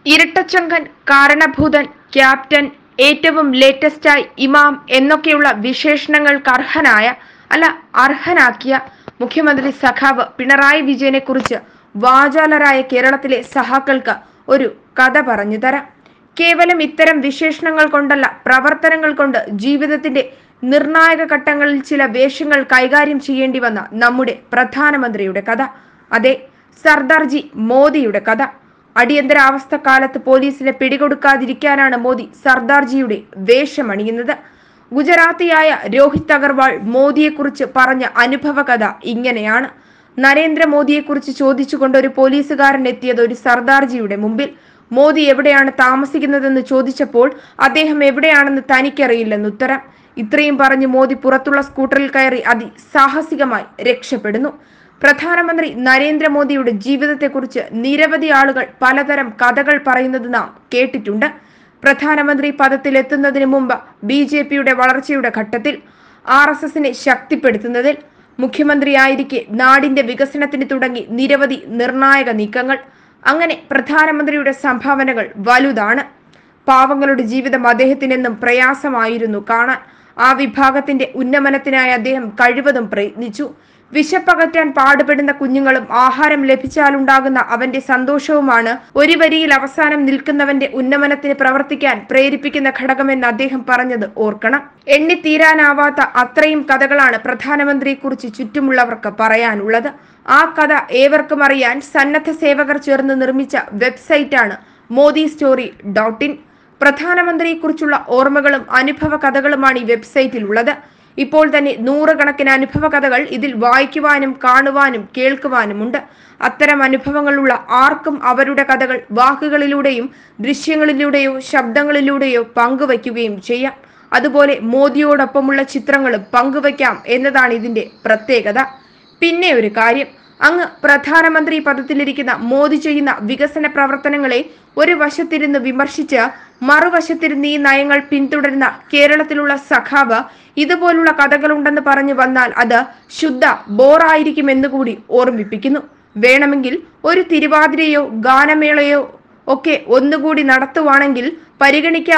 ഇരട്ടച്ചങ്കൻ കാരണഭൂതൻ captain ഏറ്റവും ലേറ്റസ്റ്റായി ഇമാം എന്നൊക്കെയുള്ള വിശേഷണങ്ങൾക്ക് അർഹനായ അല്ല അർഹനാക്കിയ മുഖ്യമന്ത്രി സഖാവ് പിണറായി വിജയനെ കുറിച്ച് വാചാലരായ കേരളത്തിലെ സഹാക്കൾക്ക് ഒരു കഥ പറഞ്ഞു തരാം കേവലം ഇത്തരം വിശേഷണങ്ങൾ കൊണ്ടല്ല പ്രവർത്തനങ്ങൾ കൊണ്ട് ജീവിതത്തിന്റെ നിർണായക ഘട്ടങ്ങളിൽ ചില വേഷങ്ങൾ കൈകാര്യം ചെയ്യേണ്ടി വന്ന നമ്മുടെ പ്രധാനമന്ത്രിയുടെ കഥ അതെ സർദാർജി മോദിയുടെ കഥ അടിയന്തരാവസ്ഥ കാലത്ത് പോലീസിനെ പിടികൊടുക്കാതിരിക്കാനാണ് മോദി സർദാർജിയുടെ വേഷമണിയുന്നത് ഗുജറാത്തിയായ രോഹിത് അഗർവാൾ മോദിയെക്കുറിച്ച് പറഞ്ഞ അനുഭവ കഥ ഇങ്ങനെയാണ് നരേന്ദ്രമോദിയെക്കുറിച്ച് ചോദിച്ചുകൊണ്ട് ഒരു പോലീസുകാരൻ എത്തിയത് ഒരു സർദാർജിയുടെ മുമ്പിൽ മോദി എവിടെയാണ് താമസിക്കുന്നതെന്ന് ചോദിച്ചപ്പോൾ അദ്ദേഹം എവിടെയാണെന്ന് തനിക്കറിയില്ലെന്ന് ഉത്തരം ഇത്രയും പറഞ്ഞ് മോദി പുറത്തുള്ള സ്കൂട്ടറിൽ കയറി അതിസാഹസികമായി രക്ഷപ്പെടുന്നു പ്രധാനമന്ത്രി നരേന്ദ്രമോദിയുടെ ജീവിതത്തെക്കുറിച്ച് നിരവധി ആളുകൾ പലതരം കഥകൾ പറയുന്നത് നാം കേട്ടിട്ടുണ്ട് പ്രധാനമന്ത്രി പദത്തിലെത്തുന്നതിന് മുമ്പ് ബി ജെ പിയുടെ വളർച്ചയുടെ ഘട്ടത്തിൽ ആർ എസ് എസിനെ ശക്തിപ്പെടുത്തുന്നതിൽ മുഖ്യമന്ത്രിയായിരിക്കെ നാടിന്റെ വികസനത്തിന് തുടങ്ങി നിരവധി നിർണായക നീക്കങ്ങൾ അങ്ങനെ പ്രധാനമന്ത്രിയുടെ സംഭാവനകൾ വലുതാണ് പാവങ്ങളുടെ ജീവിതം അദ്ദേഹത്തിനെന്നും പ്രയാസമായിരുന്നു കാണാൻ ആ വിഭാഗത്തിന്റെ ഉന്നമനത്തിനായി അദ്ദേഹം കഴിവതും പ്രയത്നിച്ചു വിശപ്പകറ്റാൻ പാടുപെടുന്ന കുഞ്ഞുങ്ങളും ആഹാരം ലഭിച്ചാലുണ്ടാകുന്ന അവന്റെ സന്തോഷവുമാണ് ഒരു വരിയിൽ അവസാനം നിൽക്കുന്നവന്റെ ഉന്നമനത്തിന് പ്രവർത്തിക്കാൻ പ്രേരിപ്പിക്കുന്ന ഘടകമെന്ന് അദ്ദേഹം പറഞ്ഞത് ഓർക്കണം എണ്ണിത്തീരാനാവാത്ത അത്രയും കഥകളാണ് പ്രധാനമന്ത്രിയെക്കുറിച്ച് ചുറ്റുമുള്ളവർക്ക് പറയാനുള്ളത് ആ കഥ ഏവർക്കും അറിയാൻ സന്നദ്ധ സേവകർ ചേർന്ന് നിർമ്മിച്ച വെബ്സൈറ്റാണ് മോദി സ്റ്റോറി ഡോട്ട് ഇൻ പ്രധാനമന്ത്രിയെക്കുറിച്ചുള്ള ഓർമ്മകളും അനുഭവ കഥകളുമാണ് ഈ വെബ്സൈറ്റിൽ ഉള്ളത് ഇപ്പോൾ തന്നെ നൂറുകണക്കിന് അനുഭവ കഥകൾ ഇതിൽ വായിക്കുവാനും കാണുവാനും കേൾക്കുവാനുമുണ്ട് അത്തരം അനുഭവങ്ങളുള്ള ആർക്കും അവരുടെ കഥകൾ വാക്കുകളിലൂടെയും ദൃശ്യങ്ങളിലൂടെയോ ശബ്ദങ്ങളിലൂടെയോ പങ്കുവയ്ക്കുകയും ചെയ്യാം അതുപോലെ മോദിയോടൊപ്പമുള്ള ചിത്രങ്ങളും പങ്കുവയ്ക്കാം എന്നതാണ് ഇതിന്റെ പ്രത്യേകത പിന്നെ ഒരു കാര്യം അങ്ങ് പ്രധാനമന്ത്രി പദത്തിലിരിക്കുന്ന മോദി ചെയ്യുന്ന വികസന പ്രവർത്തനങ്ങളെ ഒരു വശത്തിരുന്ന് വിമർശിച്ച് മറുവശത്തിരുന്ന് ഈ നയങ്ങൾ പിന്തുടരുന്ന കേരളത്തിലുള്ള സഖാവ് ഇതുപോലുള്ള കഥകളുണ്ടെന്ന് പറഞ്ഞു വന്നാൽ അത് ശുദ്ധ ബോറായിരിക്കുമെന്ന് കൂടി ഓർമ്മിപ്പിക്കുന്നു വേണമെങ്കിൽ ഒരു തിരുവാതിരയോ ഗാനമേളയോ ഒക്കെ ഒന്നുകൂടി നടത്തുവാണെങ്കിൽ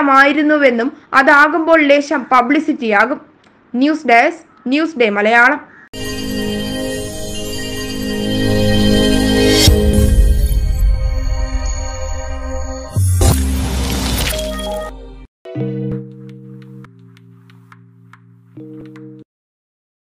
പരിഗണിക്കാമായിരുന്നുവെന്നും അതാകുമ്പോൾ ലേശം പബ്ലിസിറ്റിയാകും news desk news day Malayalam